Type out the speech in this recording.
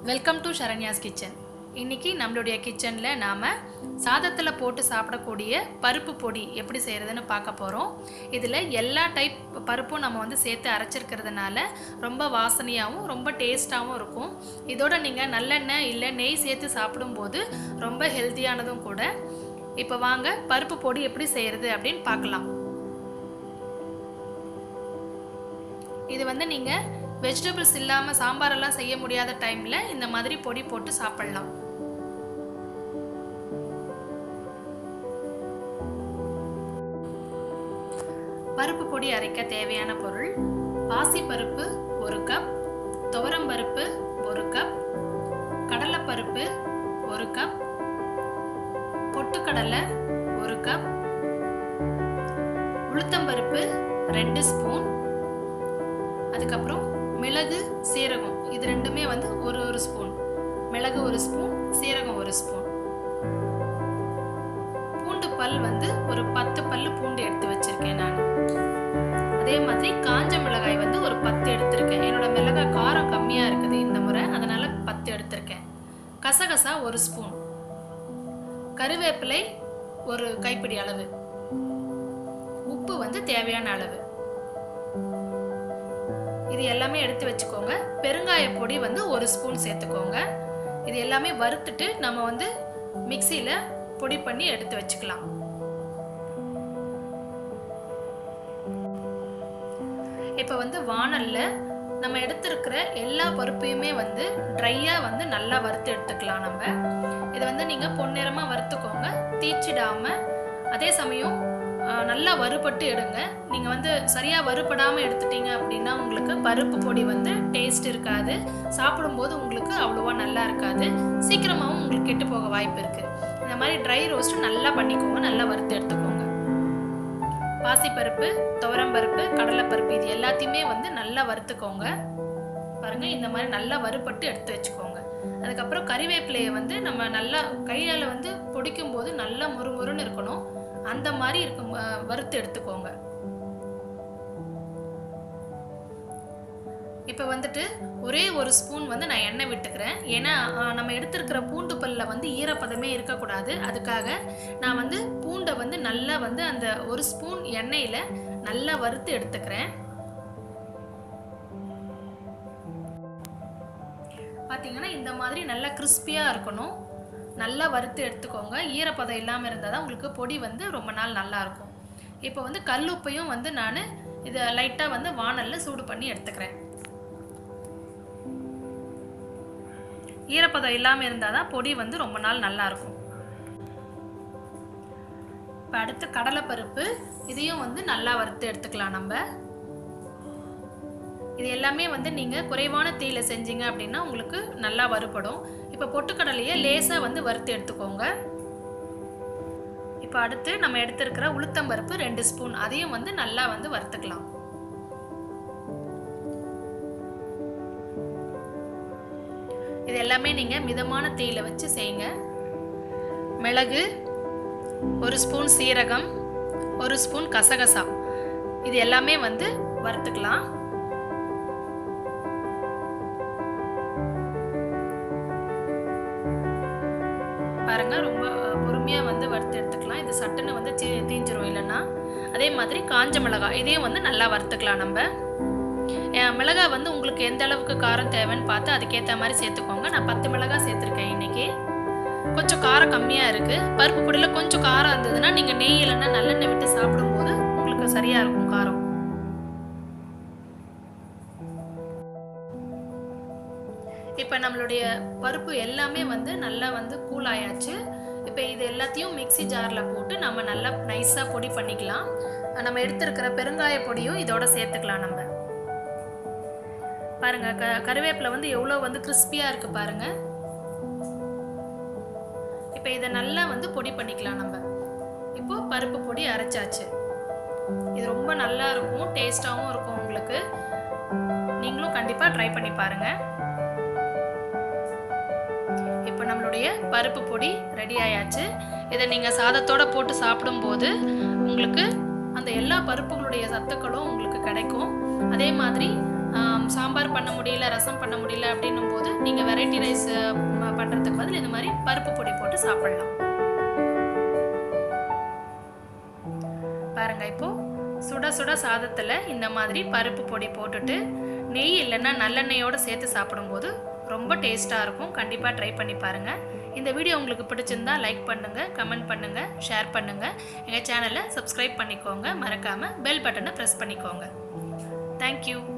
welcome to Saranya's kitchen இன்னைக்கு நம்மளுடைய கிச்சனில் நாம் சாதத்தில் போட்டு சாப்பிடக்கூடிய பருப்பு பொடி எப்படி செய்கிறதுன்னு பார்க்க போகிறோம் இதில் எல்லா டைப் பருப்பும் நம்ம வந்து சேர்த்து அரைச்சிருக்கிறதுனால ரொம்ப வாசனையாகவும் ரொம்ப டேஸ்ட்டாகவும் இருக்கும் இதோட நீங்கள் நல்லெண்ணெய் இல்லை நெய் சேர்த்து சாப்பிடும்போது ரொம்ப ஹெல்த்தியானதும் கூட இப்போ வாங்க பருப்பு பொடி எப்படி செய்கிறது அப்படின்னு பார்க்கலாம் இது வந்து நீங்கள் வெஜிடபிள்ஸ் இல்லாமல் சாம்பாரெல்லாம் செய்ய முடியாத டைமில் இந்த மாதிரி பொடி போட்டு சாப்பிடலாம் பருப்பு பொடி அரைக்க தேவையான பொருள் பாசிப்பருப்பு ஒரு கப் துவரம்பருப்பு ஒரு கப் கடலைப்பருப்பு ஒரு கப் பொட்டுக்கடலை ஒரு கப் உளுத்தம்பருப்பு ரெண்டு ஸ்பூன் அதுக்கப்புறம் மிளகு சீரகம் இது ரெண்டுமே வந்து ஒரு ஒரு ஸ்பூன் மிளகு ஒரு ஸ்பூன் சீரகம் ஒரு ஸ்பூன் பூண்டு பல் வந்து ஒரு பத்து பல்லு பூண்டு எடுத்து வச்சிருக்கேன் நான் அதே மாதிரி காஞ்ச மிளகாய் வந்து ஒரு பத்து எடுத்திருக்கேன் என்னோட மிளகாய் காரம் கம்மியாக இருக்குது இந்த முறை அதனால பத்து எடுத்திருக்கேன் கசகசா ஒரு ஸ்பூன் கருவேப்பிலை ஒரு கைப்பிடி அளவு உப்பு வந்து தேவையான அளவு இது எல்லாமே எடுத்து வச்சுக்கோங்க பெருங்காய பொடி வந்து ஒரு ஸ்பூன் சேர்த்துக்கோங்க இது எல்லாமே வறுத்துட்டு நம்ம வந்து மிக்சியில் பொடி பண்ணி எடுத்து வச்சுக்கலாம் இப்போ வந்து வானலில் நம்ம எடுத்திருக்கிற எல்லா பருப்பையுமே வந்து ட்ரையாக வந்து நல்லா வறுத்து எடுத்துக்கலாம் நம்ம இதை வந்து நீங்கள் பொன்னிறமாக வறுத்துக்கோங்க தீச்சிடாமல் அதே சமயம் நல்லா வறுபட்டு எடுங்க நீங்கள் வந்து சரியாக வறுபடாமல் எடுத்துட்டீங்க அப்படின்னா உங்களுக்கு பருப்பு பொடி வந்து டேஸ்ட் இருக்காது சாப்பிடும்போது உங்களுக்கு அவ்வளோவா நல்லா இருக்காது சீக்கிரமாகவும் உங்களுக்கு கெட்டு போக வாய்ப்பு இருக்குது இந்த மாதிரி ட்ரை ரோஸ்ட்டு நல்லா பண்ணிக்கோங்க நல்லா வறுத்து எடுத்துக்கோங்க பாசிப்பருப்பு துவரம்பருப்பு கடலைப்பருப்பு இது எல்லாத்தையுமே வந்து நல்லா வறுத்துக்கோங்க பாருங்கள் இந்த மாதிரி நல்லா வறுபட்டு எடுத்து வச்சுக்கோங்க அதுக்கப்புறம் கறிவேப்பிலையை வந்து நம்ம நல்லா கையால் வந்து பொடிக்கும் போது நல்லா முறுமுறுன்னு இருக்கணும் அந்த மாதிரி இருக்கும் வறுத்து எடுத்துக்கோங்க இப்போ வந்துட்டு ஒரே ஒரு ஸ்பூன் வந்து நான் எண்ணெய் விட்டுக்கிறேன் ஏன்னா நம்ம எடுத்திருக்கிற பூண்டு பல்ல வந்து ஈரப்பதமே இருக்கக்கூடாது அதுக்காக நான் வந்து பூண்டை வந்து நல்லா வந்து அந்த ஒரு ஸ்பூன் எண்ணெயில் நல்லா வறுத்து எடுத்துக்கிறேன் பார்த்தீங்கன்னா இந்த மாதிரி நல்லா கிறிஸ்பியாக இருக்கணும் நல்லா வறுத்து எடுத்துக்கோங்க ஈரப்பதம் இல்லாமல் இருந்தால் தான் உங்களுக்கு பொடி வந்து ரொம்ப நாள் நல்லாயிருக்கும் இப்போ வந்து கல் உப்பையும் வந்து நான் இதை லைட்டாக வந்து வானலில் சூடு பண்ணி எடுத்துக்கிறேன் ஈரப்பதம் இல்லாமல் இருந்தால் தான் பொடி வந்து ரொம்ப நாள் நல்லாயிருக்கும் இப்போ அடுத்து கடலைப்பருப்பு இதையும் வந்து நல்லா வறுத்து எடுத்துக்கலாம் நம்ம இது எல்லாமே வந்து நீங்கள் குறைவான தீயில செஞ்சீங்க அப்படின்னா உங்களுக்கு நல்லா வறுபடும் இப்போ பொட்டுக்கடலையை லேசாக வந்து வறுத்து எடுத்துக்கோங்க இப்போ அடுத்து நம்ம எடுத்திருக்கிற உளுத்தம்பருப்பு ரெண்டு ஸ்பூன் அதையும் வந்து நல்லா வந்து வறுத்துக்கலாம் இது எல்லாமே நீங்கள் மிதமான தீயில வச்சு செய்யுங்க மிளகு ஒரு ஸ்பூன் சீரகம் ஒரு ஸ்பூன் கசகசா இது எல்லாமே வந்து வறுத்துக்கலாம் பாருங்க ரொம்ப பொறுமையாக வந்து வறுத்து எடுத்துக்கலாம் இது சட்டுன்னு வந்து தீ தீஞ்சிரும் இல்லைன்னா அதே மாதிரி காஞ்ச மிளகாய் இதையும் வந்து நல்லா வறுத்துக்கலாம் நம்ம மிளகாய் வந்து உங்களுக்கு எந்த அளவுக்கு காரம் தேவைன்னு பார்த்து அதுக்கேற்ற மாதிரி சேர்த்துக்கோங்க நான் பத்து மிளகாய் சேர்த்துருக்கேன் இன்றைக்கி கொஞ்சம் காரம் கம்மியாக இருக்குது பருப்பு பொடியில் கொஞ்சம் காரம் இருந்ததுன்னா நீங்கள் நெய் இல்லைன்னா நல்லெண்ணெய் விட்டு சாப்பிடும்போது உங்களுக்கு சரியாக இருக்கும் காரம் இப்போ நம்மளுடைய பருப்பு எல்லாமே வந்து நல்லா வந்து கூல் ஆயாச்சு இப்போ இது எல்லாத்தையும் மிக்சி ஜாரில் போட்டு நம்ம நல்லா நைஸாக பொடி பண்ணிக்கலாம் நம்ம எடுத்துருக்கிற பெருங்காய பொடியும் இதோட சேர்த்துக்கலாம் நம்ம பாருங்க க கருவேப்பிலை வந்து எவ்வளோ வந்து கிறிஸ்பியாக இருக்குது பாருங்க இப்போ இதை நல்லா வந்து பொடி பண்ணிக்கலாம் நம்ம இப்போ பருப்பு பொடி அரைச்சாச்சு இது ரொம்ப நல்லா இருக்கும் டேஸ்டாகவும் இருக்கும் உங்களுக்கு நீங்களும் கண்டிப்பாக ட்ரை பண்ணி பாருங்கள் இப்போ நம்மளுடைய பருப்பு பொடி ரெடி ஆயாச்சு இதை நீங்கள் சாதத்தோடு போட்டு சாப்பிடும்போது உங்களுக்கு அந்த எல்லா பருப்புகளுடைய சத்துக்களும் உங்களுக்கு கிடைக்கும் அதே மாதிரி ஆம், சாம்பார் பண்ண முடியல ரசம் பண்ண முடியல அப்படின்னும் போது நீங்கள் வெரைட்டி ரைஸ் பண்ணுறதுக்கு பதில் இந்த மாதிரி பருப்பு பொடி போட்டு சாப்பிடலாம் பாருங்க இப்போ சுட சுட சாதத்தில் இந்த மாதிரி பருப்பு பொடி போட்டுட்டு நெய் இல்லைன்னா நல்லெண்ணெயோடு சேர்த்து சாப்பிடும்போது ரொம்ப டேஸ்ட்டாக இருக்கும் கண்டிப்பாக ட்ரை பண்ணி பாருங்கள் இந்த வீடியோ உங்களுக்கு பிடிச்சிருந்தா லைக் பண்ணுங்கள் கமெண்ட் பண்ணுங்கள் ஷேர் பண்ணுங்கள் எங்கள் சேனலை சப்ஸ்கிரைப் பண்ணிக்கோங்க மறக்காமல் பெல் பட்டனை ப்ரெஸ் பண்ணிக்கோங்க தேங்க்யூ